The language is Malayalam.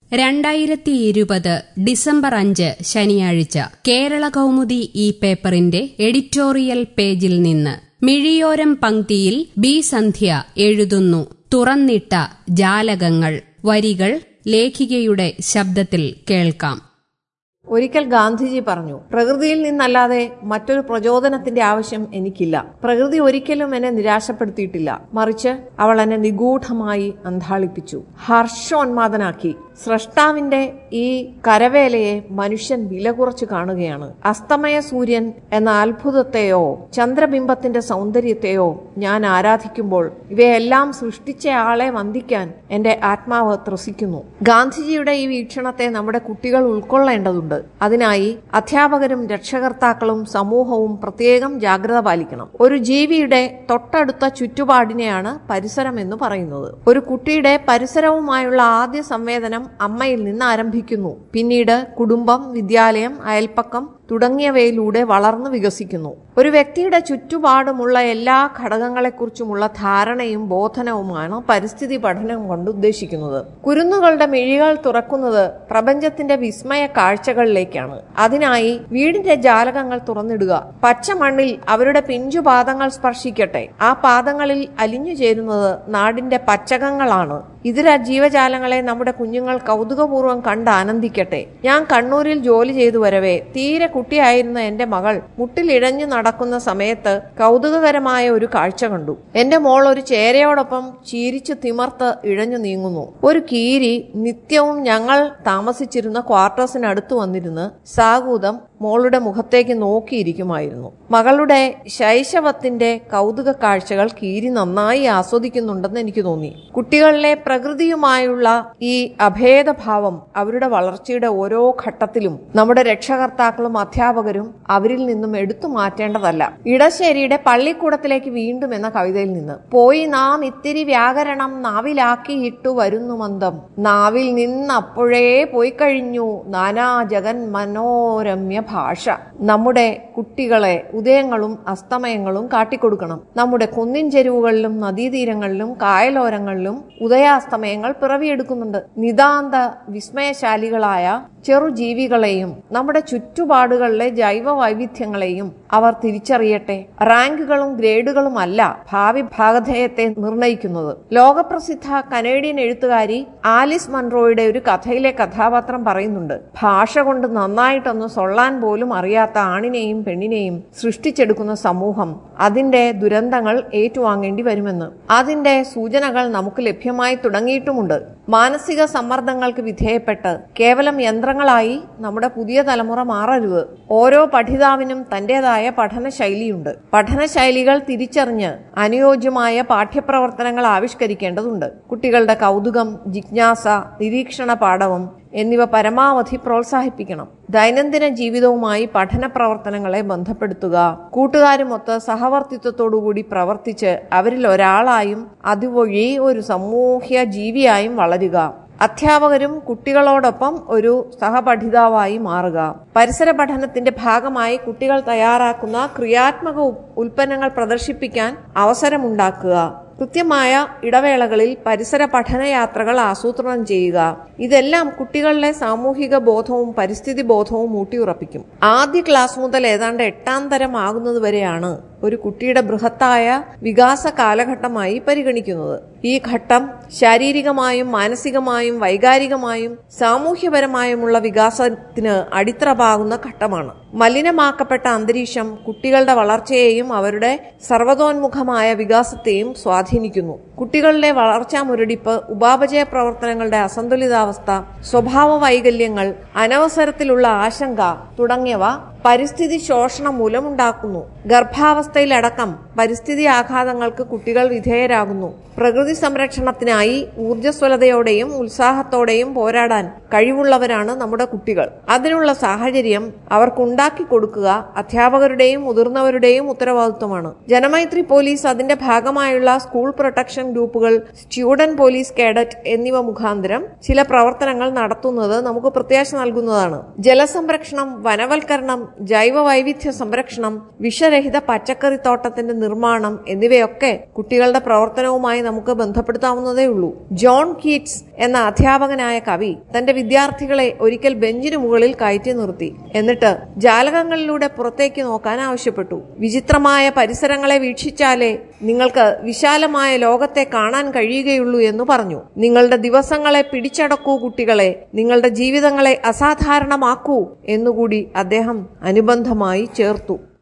രണ്ടായിരത്തി ഇരുപത് ഡിസംബർ അഞ്ച് ശനിയാഴ്ച കേരള കൗമുദി ഈ പേപ്പറിന്റെ എഡിറ്റോറിയൽ പേജിൽ നിന്ന് മിഴിയോരം പങ്ക്തിയിൽ ബി സന്ധ്യ എഴുതുന്നു തുറന്നിട്ട ജാലകങ്ങൾ വരികൾ ലേഖികയുടെ ശബ്ദത്തിൽ കേൾക്കാം ഒരിക്കൽ ഗാന്ധിജി പറഞ്ഞു പ്രകൃതിയിൽ നിന്നല്ലാതെ മറ്റൊരു പ്രചോദനത്തിന്റെ ആവശ്യം എനിക്കില്ല പ്രകൃതി ഒരിക്കലും എന്നെ നിരാശപ്പെടുത്തിയിട്ടില്ല മറിച്ച് അവൾ എന്നെ നിഗൂഢമായി അന്ധാളിപ്പിച്ചു ഹർഷോന്മാദനാക്കി സ്രഷ്ടാവിന്റെ ഈ കരവേലയെ മനുഷ്യൻ വില കുറച്ച് കാണുകയാണ് അസ്തമയ സൂര്യൻ എന്ന അത്ഭുതത്തെയോ ചന്ദ്രബിംബത്തിന്റെ സൗന്ദര്യത്തെയോ ഞാൻ ആരാധിക്കുമ്പോൾ ഇവയെല്ലാം സൃഷ്ടിച്ച ആളെ വന്ദിക്കാൻ എന്റെ ആത്മാവ് ത്രസിക്കുന്നു ഗാന്ധിജിയുടെ ഈ വീക്ഷണത്തെ നമ്മുടെ കുട്ടികൾ ഉൾക്കൊള്ളേണ്ടതുണ്ട് അതിനായി അധ്യാപകരും രക്ഷകർത്താക്കളും സമൂഹവും പ്രത്യേകം ജാഗ്രത പാലിക്കണം ഒരു ജീവിയുടെ തൊട്ടടുത്ത ചുറ്റുപാടിനെയാണ് പരിസരം എന്ന് പറയുന്നത് ഒരു കുട്ടിയുടെ പരിസരവുമായുള്ള ആദ്യ സംവേദനം അമ്മയിൽ നിന്ന് ആരംഭിക്കുന്നു പിന്നീട് കുടുംബം വിദ്യാലയം അയൽപ്പക്കം തുടങ്ങിയവയിലൂടെ വളർന്നു വികസിക്കുന്നു ഒരു വ്യക്തിയുടെ ചുറ്റുപാടുമുള്ള എല്ലാ ഘടകങ്ങളെക്കുറിച്ചുമുള്ള ധാരണയും ബോധനവുമാണ് പരിസ്ഥിതി പഠനം കൊണ്ട് ഉദ്ദേശിക്കുന്നത് കുരുന്നുകളുടെ മിഴികൾ തുറക്കുന്നത് പ്രപഞ്ചത്തിന്റെ വിസ്മയ കാഴ്ചകളിലേക്കാണ് അതിനായി വീടിന്റെ ജാലകങ്ങൾ തുറന്നിടുക പച്ച മണ്ണിൽ അവരുടെ പിഞ്ചു പാദങ്ങൾ സ്പർശിക്കട്ടെ ആ പാദങ്ങളിൽ അലിഞ്ഞു ചേരുന്നത് നാടിന്റെ പച്ചകങ്ങളാണ് ഇതര ജീവജാലങ്ങളെ നമ്മുടെ കുഞ്ഞുങ്ങൾ കൗതുകപൂർവ്വം കണ്ട് ആനന്ദിക്കട്ടെ ഞാൻ കണ്ണൂരിൽ ജോലി ചെയ്തു വരവേ തീരെ കുട്ടിയായിരുന്ന എന്റെ മകൾ മുട്ടിലിഴഞ്ഞു നടക്കുന്ന സമയത്ത് കൗതുകകരമായ ഒരു കാഴ്ച കണ്ടു എന്റെ മോൾ ഒരു ചേരയോടൊപ്പം ചീരിച്ചു തിമർത്ത് ഇഴഞ്ഞു നീങ്ങുന്നു ഒരു കീരി നിത്യവും ഞങ്ങൾ താമസിച്ചിരുന്ന ക്വാർട്ടേഴ്സിനടുത്ത് വന്നിരുന്ന് സാഗൂതം മോളുടെ മുഖത്തേക്ക് നോക്കിയിരിക്കുമായിരുന്നു മകളുടെ ശൈശവത്തിന്റെ കൗതുക കാഴ്ചകൾ കീരി നന്നായി ആസ്വദിക്കുന്നുണ്ടെന്ന് എനിക്ക് തോന്നി കുട്ടികളിലെ പ്രകൃതിയുമായുള്ള ഈ അഭേദഭാവം അവരുടെ വളർച്ചയുടെ ഓരോ ഘട്ടത്തിലും നമ്മുടെ രക്ഷകർത്താക്കളും അധ്യാപകരും അവരിൽ നിന്നും എടുത്തു മാറ്റേണ്ടതല്ല ഇടശ്ശേരിയുടെ പള്ളിക്കൂടത്തിലേക്ക് വീണ്ടും എന്ന കവിതയിൽ നിന്ന് പോയി നാം ഇത്തിരി വ്യാകരണം നാവിലാക്കി ഇട്ടു വരുന്നു മന്ദം നാവിൽ നിന്നപ്പോഴേ പോയി കഴിഞ്ഞു നാനാ ജഗൻ മനോരമ്യ ഭാഷ നമ്മുടെ കുട്ടികളെ ഉദയങ്ങളും അസ്തമയങ്ങളും കാട്ടിക്കൊടുക്കണം നമ്മുടെ കുന്നിൻ ചെരുവുകളിലും നദീതീരങ്ങളിലും കായലോരങ്ങളിലും ഉദയാസ്തമയങ്ങൾ പിറവിയെടുക്കുന്നുണ്ട് നിതാന്ത വിസ്മയശാലികളായ ചെറുജീവികളെയും നമ്മുടെ ചുറ്റുപാടുകളിലെ ജൈവ വൈവിധ്യങ്ങളെയും അവർ തിരിച്ചറിയട്ടെ റാങ്കുകളും ഗ്രേഡുകളും അല്ല ഭാവി ഭാഗധേയത്തെ നിർണയിക്കുന്നത് ലോകപ്രസിദ്ധ കനേഡിയൻ എഴുത്തുകാരി ആലിസ് മൺറോയുടെ ഒരു കഥയിലെ കഥാപാത്രം പറയുന്നുണ്ട് ഭാഷ കൊണ്ട് നന്നായിട്ടൊന്ന് സൊള്ളാൻ പോലും അറിയാത്ത ആണിനെയും പെണ്ണിനെയും സൃഷ്ടിച്ചെടുക്കുന്ന സമൂഹം അതിന്റെ ദുരന്തങ്ങൾ ഏറ്റുവാങ്ങേണ്ടി വരുമെന്ന് അതിന്റെ സൂചനകൾ നമുക്ക് ലഭ്യമായി തുടങ്ങിയിട്ടുമുണ്ട് മാനസിക സമ്മർദ്ദങ്ങൾക്ക് വിധേയപ്പെട്ട് കേവലം യന്ത്രങ്ങളായി നമ്മുടെ പുതിയ തലമുറ മാറരുത് ഓരോ പഠിതാവിനും തന്റേതായ പഠന ശൈലിയുണ്ട് പഠനശൈലികൾ തിരിച്ചറിഞ്ഞ് അനുയോജ്യമായ പാഠ്യപ്രവർത്തനങ്ങൾ ആവിഷ്കരിക്കേണ്ടതുണ്ട് കുട്ടികളുടെ കൗതുകം ജിജ്ഞാസ നിരീക്ഷണ പാഠവും എന്നിവ പരമാവധി പ്രോത്സാഹിപ്പിക്കണം ദൈനംദിന ജീവിതവുമായി പഠന പ്രവർത്തനങ്ങളെ ബന്ധപ്പെടുത്തുക കൂട്ടുകാരുമൊത്ത് സഹവർത്തിത്വത്തോടുകൂടി പ്രവർത്തിച്ച് അവരിൽ ഒരാളായും അതുവഴി ഒരു സമൂഹ്യ ജീവിയായും വളരുക അധ്യാപകരും കുട്ടികളോടൊപ്പം ഒരു സഹപഠിതാവായി മാറുക പരിസര പഠനത്തിന്റെ ഭാഗമായി കുട്ടികൾ തയ്യാറാക്കുന്ന ക്രിയാത്മക ഉൽപ്പന്നങ്ങൾ പ്രദർശിപ്പിക്കാൻ അവസരമുണ്ടാക്കുക കൃത്യമായ ഇടവേളകളിൽ പരിസര പഠനയാത്രകൾ ആസൂത്രണം ചെയ്യുക ഇതെല്ലാം കുട്ടികളിലെ സാമൂഹിക ബോധവും പരിസ്ഥിതി ബോധവും ഊട്ടിയുറപ്പിക്കും ആദ്യ ക്ലാസ് മുതൽ ഏതാണ്ട് എട്ടാം തരം ആകുന്നതുവരെയാണ് ഒരു കുട്ടിയുടെ ബൃഹത്തായ വികാസ കാലഘട്ടമായി പരിഗണിക്കുന്നത് ഈ ഘട്ടം ശാരീരികമായും മാനസികമായും വൈകാരികമായും സാമൂഹ്യപരമായുമുള്ള വികാസത്തിന് അടിത്തറ പാകുന്ന ഘട്ടമാണ് മലിനമാക്കപ്പെട്ട അന്തരീക്ഷം കുട്ടികളുടെ വളർച്ചയെയും അവരുടെ സർവതോന്മുഖമായ വികാസത്തെയും സ്വാധീനിക്കുന്നു കുട്ടികളിലെ വളർച്ചാ മുരടിപ്പ് ഉപാപചയ പ്രവർത്തനങ്ങളുടെ അസന്തുലിതാവസ്ഥ സ്വഭാവ വൈകല്യങ്ങൾ അനവസരത്തിലുള്ള ആശങ്ക തുടങ്ങിയവ പരിസ്ഥിതി ശോഷണം മൂലമുണ്ടാക്കുന്നു ഗർഭാവസ്ഥയിലടക്കം പരിസ്ഥിതി ആഘാതങ്ങൾക്ക് കുട്ടികൾ വിധേയരാകുന്നു പ്രകൃതി സംരക്ഷണത്തിനായി ഊർജ്ജസ്വലതയോടെയും ഉത്സാഹത്തോടെയും പോരാടാൻ കഴിവുള്ളവരാണ് നമ്മുടെ കുട്ടികൾ അതിനുള്ള സാഹചര്യം അവർക്കുണ്ടാക്കി കൊടുക്കുക അധ്യാപകരുടെയും മുതിർന്നവരുടെയും ഉത്തരവാദിത്വമാണ് ജനമൈത്രി പോലീസ് അതിന്റെ ഭാഗമായുള്ള സ്കൂൾ പ്രൊട്ടക്ഷൻ ഗ്രൂപ്പുകൾ സ്റ്റുഡന്റ് പോലീസ് കേഡറ്റ് എന്നിവ മുഖാന്തരം ചില പ്രവർത്തനങ്ങൾ നടത്തുന്നത് നമുക്ക് പ്രത്യാശ നൽകുന്നതാണ് ജലസംരക്ഷണം വനവൽക്കരണം ജൈവ വൈവിധ്യ സംരക്ഷണം വിഷരഹിത പച്ചക്കറിത്തോട്ടത്തിന്റെ നിർമ്മാണം എന്നിവയൊക്കെ കുട്ടികളുടെ പ്രവർത്തനവുമായി നമുക്ക് ബന്ധപ്പെടുത്താവുന്നതേ ഉള്ളൂ ജോൺ കീറ്റ്സ് എന്ന അധ്യാപകനായ കവി തന്റെ വിദ്യാർത്ഥികളെ ഒരിക്കൽ ബെഞ്ചിന് മുകളിൽ കയറ്റി നിർത്തി എന്നിട്ട് ജാലകങ്ങളിലൂടെ പുറത്തേക്ക് നോക്കാൻ ആവശ്യപ്പെട്ടു വിചിത്രമായ പരിസരങ്ങളെ വീക്ഷിച്ചാലേ നിങ്ങൾക്ക് വിശാലമായ ലോകത്തെ കാണാൻ കഴിയുകയുള്ളൂ എന്ന് പറഞ്ഞു നിങ്ങളുടെ ദിവസങ്ങളെ പിടിച്ചടക്കൂ കുട്ടികളെ നിങ്ങളുടെ ജീവിതങ്ങളെ അസാധാരണമാക്കൂ എന്നുകൂടി അദ്ദേഹം അനുബന്ധമായി ചേർത്തു